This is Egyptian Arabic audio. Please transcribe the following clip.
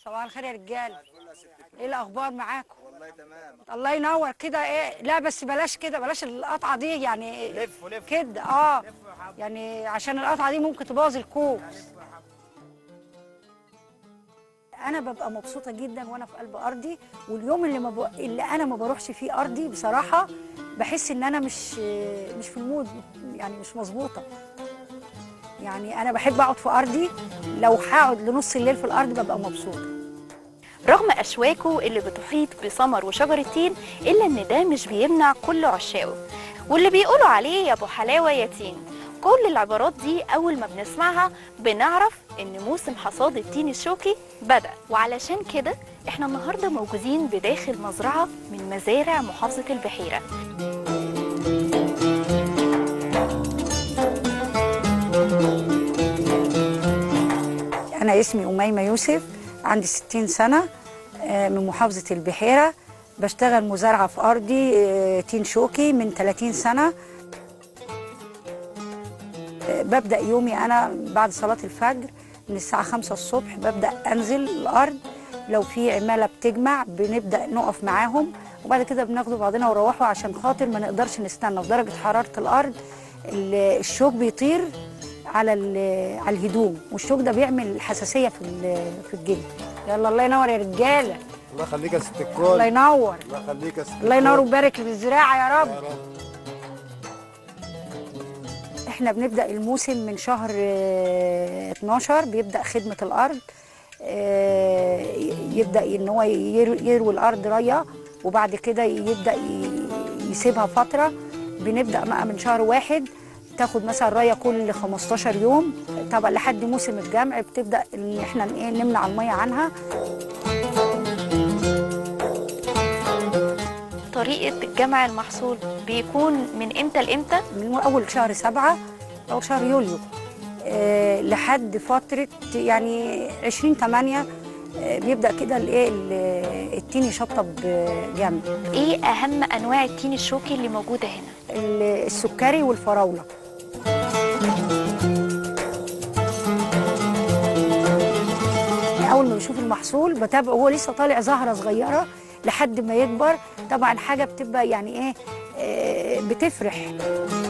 صباح الخير يا رجاله ايه الاخبار معاكم والله تمام الله ينور كده ايه لا بس بلاش كده بلاش القطعه دي يعني لف ولف كده اه يعني عشان القطعه دي ممكن تبوظ الكوس انا ببقى مبسوطه جدا وانا في قلب ارضي واليوم اللي ما ب... اللي انا ما بروحش فيه ارضي بصراحه بحس ان انا مش مش في المود يعني مش مظبوطه يعني انا بحب اقعد في ارضي لو هقعد لنص الليل في الارض ببقى مبسوطه رغم أشواكه اللي بتحيط بثمر وشجر التين إلا إن ده مش بيمنع كل عشاقه واللي بيقولوا عليه يا أبو حلاوة يا تين كل العبارات دي أول ما بنسمعها بنعرف إن موسم حصاد التين الشوكي بدأ وعلشان كده إحنا النهاردة موجودين بداخل مزرعة من مزارع محافظة البحيرة أنا اسمي أميمة يوسف عندي 60 سنة آه، من محافظة البحيرة بشتغل مزارعة في أرضي آه، تين شوكي من 30 سنة آه، ببدأ يومي أنا بعد صلاة الفجر من الساعة 5 الصبح ببدأ أنزل الأرض لو في عمالة بتجمع بنبدأ نقف معاهم وبعد كده بناخدوا بعضنا ونروحوا عشان خاطر ما نقدرش نستنى في درجة حرارة الأرض ال- الشوك بيطير على ال- على الهدوم والشوك ده بيعمل حساسيه في ال- في الجلد يلا الله ينور يا رجاله الله يخليك يا ست الكل الله ينور الله يخليك يا ست الله ينور الكل. ويبارك في الزراعه يا رب يا رب احنا بنبدا الموسم من شهر آه، 12 بيبدا خدمه الارض آه، يبدا ان هو ير- يروي الارض ريه وبعد كده يبدا ي- يسيبها فتره بنبدا بقى من شهر واحد تاخد مثلا ريه كل 15 يوم طبعا لحد موسم الجمع بتبدا ان احنا ايه نمنع الميه عنها طريقة جمع المحصول بيكون من إمتى لإمتى من اول شهر سبعة او شهر يوليو آه، لحد فتره يعني 20 8 آه، بيبدا كده الايه ال- التين يشطب آه، جامد إيه أهم أنواع التين الشوكي اللي موجودة هنا ال- السكري والفراوله اول ما بشوف المحصول بتابعه هو لسه طالع زهره صغيره لحد ما يكبر طبعا حاجه بتبقى يعني ايه آه، بتفرح